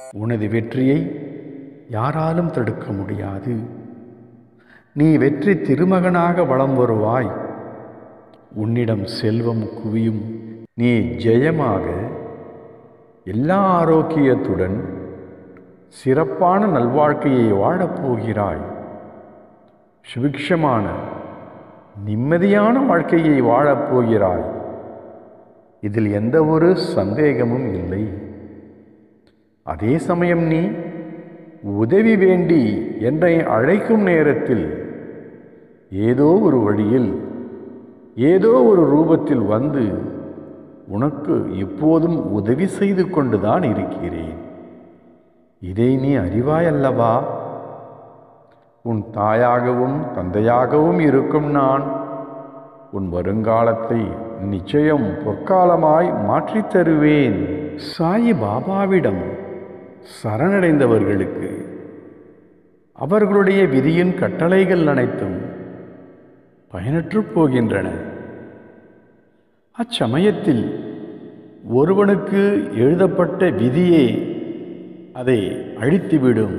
உனது வெற்றியை யாராலும் தடுக்க முடியாது நீ வெற்றி திருமகனாக வலம் வருவாய் உன்னிடம் செல்வம் குவியும் நீ ஜெயமாக எல்லா ஆரோக்கியத்துடன் சிறப்பான நல்வாழ்க்கையை வாழப் போகிறாய் சுபிக்ஷமான நிம்மதியான வாழ்க்கையை வாழப் போகிறாய் இதில் எந்த ஒரு சந்தேகமும் இல்லை அதே சமயம் நீ உதவி வேண்டி என்னை அழைக்கும் நேரத்தில் ஏதோ ஒரு வழியில் ஏதோ ஒரு ரூபத்தில் வந்து உனக்கு எப்போதும் உதவி செய்து கொண்டுதான் இருக்கிறேன் இதை நீ அறிவாய் அல்லவா உன் தாயாகவும் தந்தையாகவும் இருக்கும் நான் உன் வருங்காலத்தை நிச்சயம் பொற்காலமாய் மாற்றித் தருவேன் சாயி பாபாவிடம் சரணடைந்தவர்களுக்கு அவர்களுடைய விதியின் கட்டளைகள் அனைத்தும் பயனற்று போகின்றன அச்சமயத்தில் ஒருவனுக்கு எழுதப்பட்ட விதியே அதை அழித்துவிடும்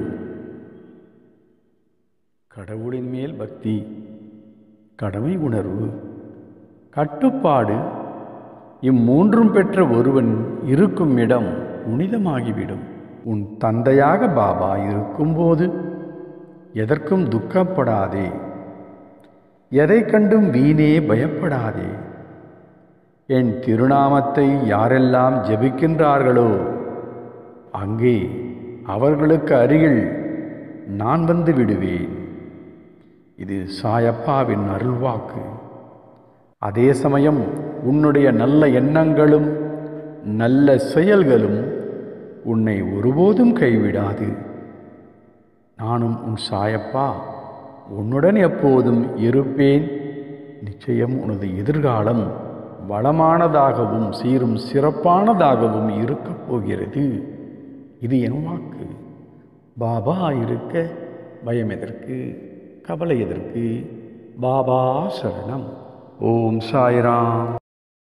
கடவுளின் மேல் பக்தி கடமை உணர்வு கட்டுப்பாடு இம்மூன்றும் பெற்ற ஒருவன் இருக்கும் இடம் புனிதமாகிவிடும் உன் தந்தையாக பாபா இருக்கும்போது எதற்கும் துக்கப்படாதே எதை கண்டும் வீணே பயப்படாதே என் திருநாமத்தை யாரெல்லாம் ஜெபிக்கின்றார்களோ அங்கே அவர்களுக்கு அருகில் நான் வந்து விடுவேன் இது சாயப்பாவின் அருள்வாக்கு அதே சமயம் உன்னுடைய நல்ல எண்ணங்களும் நல்ல செயல்களும் உன்னை ஒருபோதும் கைவிடாது நானும் உன் சாயப்பா உன்னுடன் எப்போதும் இருப்பேன் நிச்சயம் உனது எதிர்காலம் வளமானதாகவும் சீரும் சிறப்பானதாகவும் இருக்கப் போகிறது இது என் வாக்கு பாபா இருக்க பயம் எதற்கு கவலை எதற்கு பாபா சரணம் ஓம் சாய்ராம்